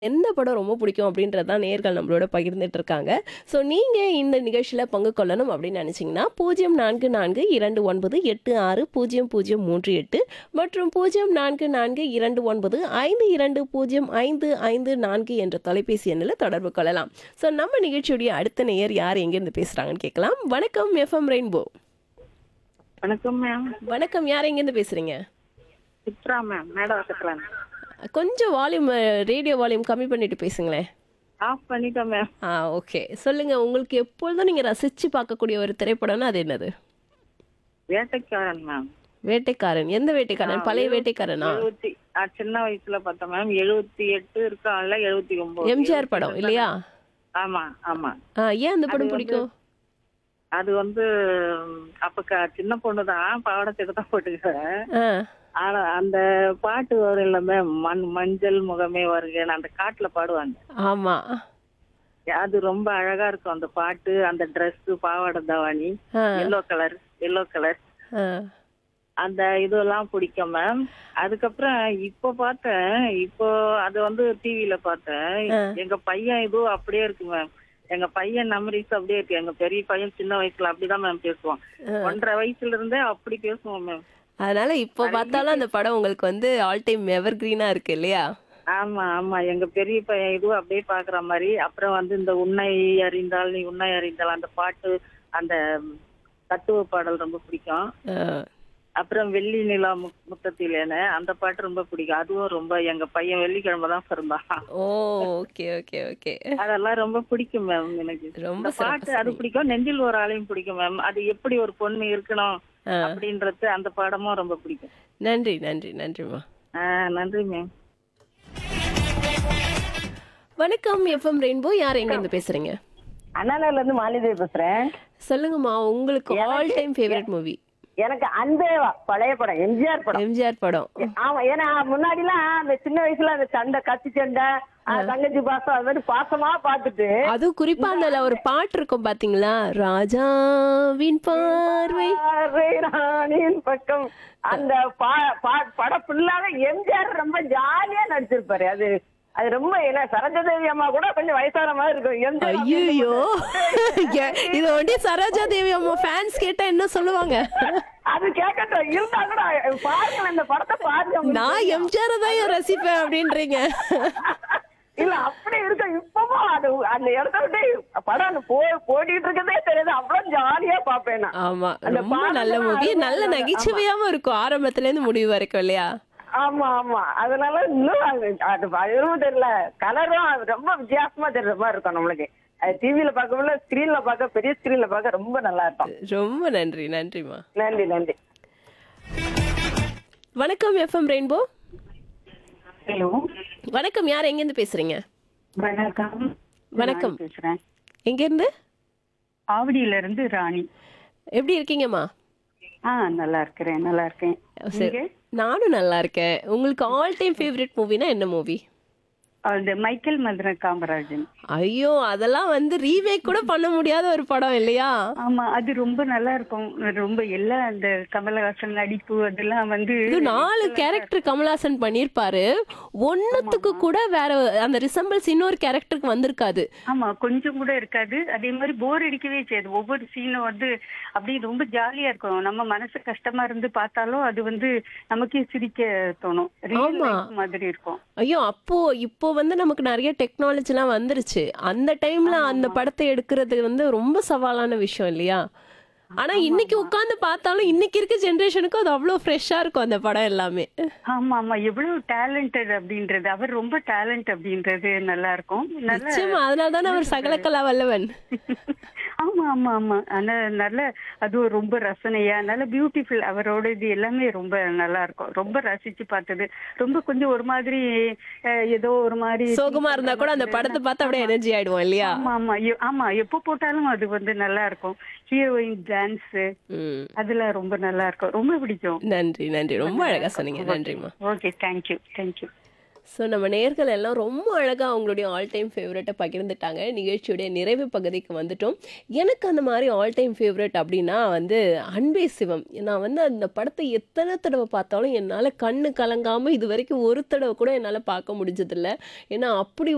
எந்த படம் ரொம்ப பிடிக்கும் அப்படின்றது தான் நேர்கள் நம்மளோட பகிர்ந்துட்டு இருக்காங்க ஸோ நீங்கள் இந்த நிகழ்ச்சியில் பங்கு கொள்ளணும் அப்படின்னு நினச்சிங்கன்னா பூஜ்ஜியம் நான்கு நான்கு இரண்டு ஒன்பது எட்டு ஆறு பூஜ்ஜியம் பூஜ்ஜியம் மூன்று எட்டு மற்றும் பூஜ்ஜியம் நான்கு நான்கு இரண்டு ஒன்பது ஐந்து இரண்டு பூஜ்ஜியம் ஐந்து ஐந்து நான்கு என்ற தொலைபேசி எண்ணில் தொடர்பு கொள்ளலாம் ஸோ நம்ம நிகழ்ச்சியுடைய அடுத்த நேயர் யார் எங்கேருந்து பேசுகிறாங்கன்னு கேட்கலாம் வணக்கம் எஃப்எம் ரெயின்போ வணக்கம் மேம் வணக்கம் யார் எங்கேருந்து பேசுகிறீங்க சித்ரா மேம் மேடவாக்கத்துல கொஞ்சம் வால்யூம் ரேடியோ வால்யூம் கம்மி பண்ணிட்டு பேசுங்களேன் ஆஃப் பண்ணிட்டோம் மேம் ஆ ஓகே சொல்லுங்க உங்களுக்கு எப்பொழுதும் நீங்க ரசிச்சு பார்க்கக்கூடிய ஒரு திரைப்படம்னா அது என்னது வேட்டைக்காரன் மேம் வேட்டைக்காரன் எந்த வேட்டைக்காரன் பழைய வேட்டைக்காரனா எழுபத்தி ஆ, சின்ன வயசுல பார்த்தோம் மேம் எழுபத்தி எட்டு இருக்கான்ல எழுபத்தி ஒன்பது எம்ஜிஆர் படம் இல்லையா ஆமா ஆமா ஆ ஏன் அந்த படம் பிடிக்கும் அது வந்து ம், அப்ப க- சின்ன பொண்ணு தான் பாவாடை சட்டை தான் போட்டுக்கிறேன் ஆ ஆனா அந்த பாட்டு வரும் இல்ல மேம் மண் மஞ்சள் முகமே வருகன்னு அந்த காட்டுல பாடுவாங்க ஆமா அது ரொம்ப அழகா இருக்கும் அந்த பாட்டு அந்த Dress பாவாடை தாவாணி ஆ எல்லோ கலர் எல்லோ கலர் ஆ அந்த இதெல்லாம் பிடிக்கும் மேம் அதுக்கப்புறம் இப்போ பார்த்தேன் இப்போ அது வந்து டிவில பார்த்தேன் எங்க பையன் இதுவும் அப்படியே இருக்கு மேம் எங்க பையன் மெமரிஸ் அப்படியே இருக்கு எங்க பெரிய பையன் சின்ன வயசுல அப்படிதான் மேம் பேசுவான் ஒன்றரை வயசுல இருந்தே அப்படி பேசுவோம் மேம் அதனால இப்போ பார்த்தாலும் அந்த படம் உங்களுக்கு வந்து ஆல் டைம் எவர் கிரீனா இருக்கு இல்லையா ஆமா ஆமா எங்க பெரிய பையன் இதுவும் அப்படியே பாக்குற மாதிரி அப்புறம் வந்து இந்த உன்னை அறிந்தால் நீ உன்னை அறிந்தால் அந்த பாட்டு அந்த தத்துவ பாடல் ரொம்ப பிடிக்கும் ஆ, அப்புறம் வெள்ளி நிலா மு- முத்தத்திலேன்னு அந்த பாட்டு ரொம்ப பிடிக்கும் அதுவும் ரொம்ப எங்க பையன் வெள்ளிக்கிழமை தான் பிறந்தான் ஓ ஓகே ஓகே ஓகே அதெல்லாம் ரொம்ப பிடிக்கும் மேம் எனக்கு ரொம்ப இந்த பாட்டு அது பிடிக்கும் நெஞ்சில் ஒரு ஆளையும் பிடிக்கும் மேம் அது எப்படி ஒரு பொண்ணு இருக்கணும் ஆ. அப்படின்றது அந்த பாடமும் ரொம்ப பிடிக்கும் நன்றி நன்றி நன்றிம்மா ஆ, நன்றி மேம் வணக்கம் எஃப்எம் ரெயின்போ யார் எங்கேருந்து பேசுறீங்க அண்ணாநகர்ல இருந்து மாலிதேவி பேசுறேன் சொல்லுங்கம்மா உங்களுக்கு ஆல் டைம் ஃபேவரட் மூவி எனக்கு அந்த பழைய படம் எம்ஜிஆர் படம் எம்ஜிஆர் படம் ஆமா ஏன்னா முன்னாடி எல்லாம் அந்த சின்ன வயசுல அந்த சண்டை கத்தி சண்டை ஆ, தங்கச்சி பாசம் அது மாதிரி பாசமா பாத்துட்டு அதுவும் குறிப்பா அந்த ஒரு பாட்டு இருக்கும் பாத்தீங்களா ராஜாவின் பார்வை பார்வை ராணியின் பக்கம் அந்த பா- பா- படம் ஃபுல்லாவே எம்ஜிஆர் ரொம்ப ஜாலியா நடிச்சிருப்பாரு அது அது ரொம்ப என்ன சரோஜாதேவி அம்மா கூட கொஞ்சம் வயசான மாதிரி இருக்கும் எம்ஜிஆர் ஐயோ இது ஒண்டி சரோஜா தேவி அம்மா ஃபேன்ஸ் கேட்டா என்ன சொல்லுவாங்க அது கேட்கட்டும் இருந்தா கூட பாருங்க இந்த படத்தை பாருங்க நான் எம்ஜிஆர் தான் ரசிப்பேன் அப்படின்றீங்க இல்ல அப்படி இருக்கு இப்பவும் அது அந்த இடத்த விட்டு படம் அந்த போ போட்டிட்டு இருக்கதே தெரியாது அவ்வளவு ஜாலியா பாப்பேன் நான் ஆமா அந்த ரொம்ப பாடல்கள் நல்ல மூவி அருமையா நல்ல இருக்கும். நகைச்சுவையாவும் இருக்கும் ஆரம்பத்துல இருந்து முடிவு வரைக்கும் இல்லையா ஆமா ஆமா அதனால இன்னும் அது அது அதுவும் தெரியல கலரும் ரொம்ப வித்தியாசமா தெரியற மாதிரி இருக்கும் நம்மளுக்கு அது டிவில பார்க்கல ஸ்கிரீன்ல பார்க்க பெரிய ஸ்கிரீன்ல பார்க்க ரொம்ப நல்லா இருக்கும் ரொம்ப நன்றி நன்றிம்மா நன்றி நன்றி வணக்கம் எஃப்எம் ரெயின்போ ஹலோ வணக்கம் யார் எங்கேருந்து பேசுறீங்க வணக்கம் வணக்கம் ராணி பேசுறேன் எங்க இருந்து ஆவடியில இருந்து ராணி எப்படி இருக்கீங்கம்மா ஆ நல்லா இருக்கிறேன் நல்லா இருக்கேன் சரி. நீங்க? நானும் நல்லா இருக்கேன் உங்களுக்கு ஆல் டைம் ஃபேவரட் மூவினா என்ன மூவி அந்த மைக்கேல் மதுரை காமராஜன் ஐயோ அதெல்லாம் வந்து ரீமேக் கூட பண்ண முடியாத ஒரு படம் இல்லையா ஆமா அது ரொம்ப நல்லா இருக்கும் ரொம்ப எல்லா அந்த கமலஹாசன் நடிப்பு அதெல்லாம் வந்து இது நாலு கேரக்டர் கமல்ஹாசன் பண்ணிருப்பாரு ஒண்ணுத்துக்கு கூட வேற அந்த ரிசம்பிள்ஸ் இன்னொரு கேரக்டருக்கு வந்திருக்காது ஆமா கொஞ்சம் கூட இருக்காது அதே மாதிரி போர் அடிக்கவே செய்யாது ஒவ்வொரு சீனும் வந்து அப்படியே ரொம்ப ஜாலியா இருக்கும் நம்ம மனசு கஷ்டமா இருந்து பார்த்தாலும் அது வந்து நமக்கே சிரிக்க தோணும் ரியல் ஆமா. மாதிரி இருக்கும் ஐயோ அப்போ இப்போ வந்து நமக்கு நிறைய டெக்னாலஜிலாம் வந்துருச்சு அந்த டைம்ல அந்த படத்தை எடுக்கிறது வந்து ரொம்ப சவாலான விஷயம் இல்லையா ஆனா இன்னைக்கு உட்கார்ந்து பார்த்தாலும் இன்னைக்கு இருக்க ஜெனரேஷனுக்கு அது அவ்வளவு ஃப்ரெஷ்ஷா இருக்கும் அந்த படம் எல்லாமே ஆமா ஆமா எவ்வளவு டேலண்டட் அப்படின்றது அவர் ரொம்ப டேலண்ட் அப்படின்றது நல்லா இருக்கும் நல்ல நிச்சயமா அதனால தானே அவர் சகலக்கலா வல்லவன் ஆமா ஆமா ஆமா ஆனா நல்ல அதுவும் ரொம்ப ரசனையா நல்ல பியூட்டிஃபுல் அவரோட இது எல்லாமே ரொம்ப நல்லா இருக்கும் ரொம்ப ரசிச்சு பார்த்தது ரொம்ப கொஞ்சம் ஒரு மாதிரி அஹ், ஏதோ ஒரு மாதிரி சோகமா இருந்தா கூட அந்த படத்தை பார்த்து அப்படியே எனர்ஜி ஆயிடுவோம் இல்லையா ஆமா ஆமா எ- ஆமா எப்போ போட்டாலும் அது வந்து நல்லா இருக்கும் ஹீரோயின் டான்ஸ் ம். அதெல்லாம் ரொம்ப நல்லா இருக்கும் ரொம்ப பிடிக்கும் நன்றி நன்றி ரொம்ப அழகா சொன்னீங்க நன்றிம்மா ஓகே தேங்க்யூ தேங்க்யூ ஸோ நம்ம நேர்கள் எல்லாம் ரொம்ப அழகாக அவங்களுடைய ஆல் டைம் ஃபேவரட்டை பகிர்ந்துட்டாங்க நிகழ்ச்சியுடைய நிறைவு பகுதிக்கு வந்துட்டோம் எனக்கு அந்த மாதிரி ஆல் டைம் ஃபேவரட் அப்படின்னா வந்து அன்பே சிவம் நான் வந்து அந்த படத்தை எத்தனை தடவை பார்த்தாலும் என்னால் கண்ணு கலங்காமல் இது வரைக்கும் ஒரு தடவை கூட என்னால் பார்க்க முடிஞ்சதில்ல ஏன்னா அப்படி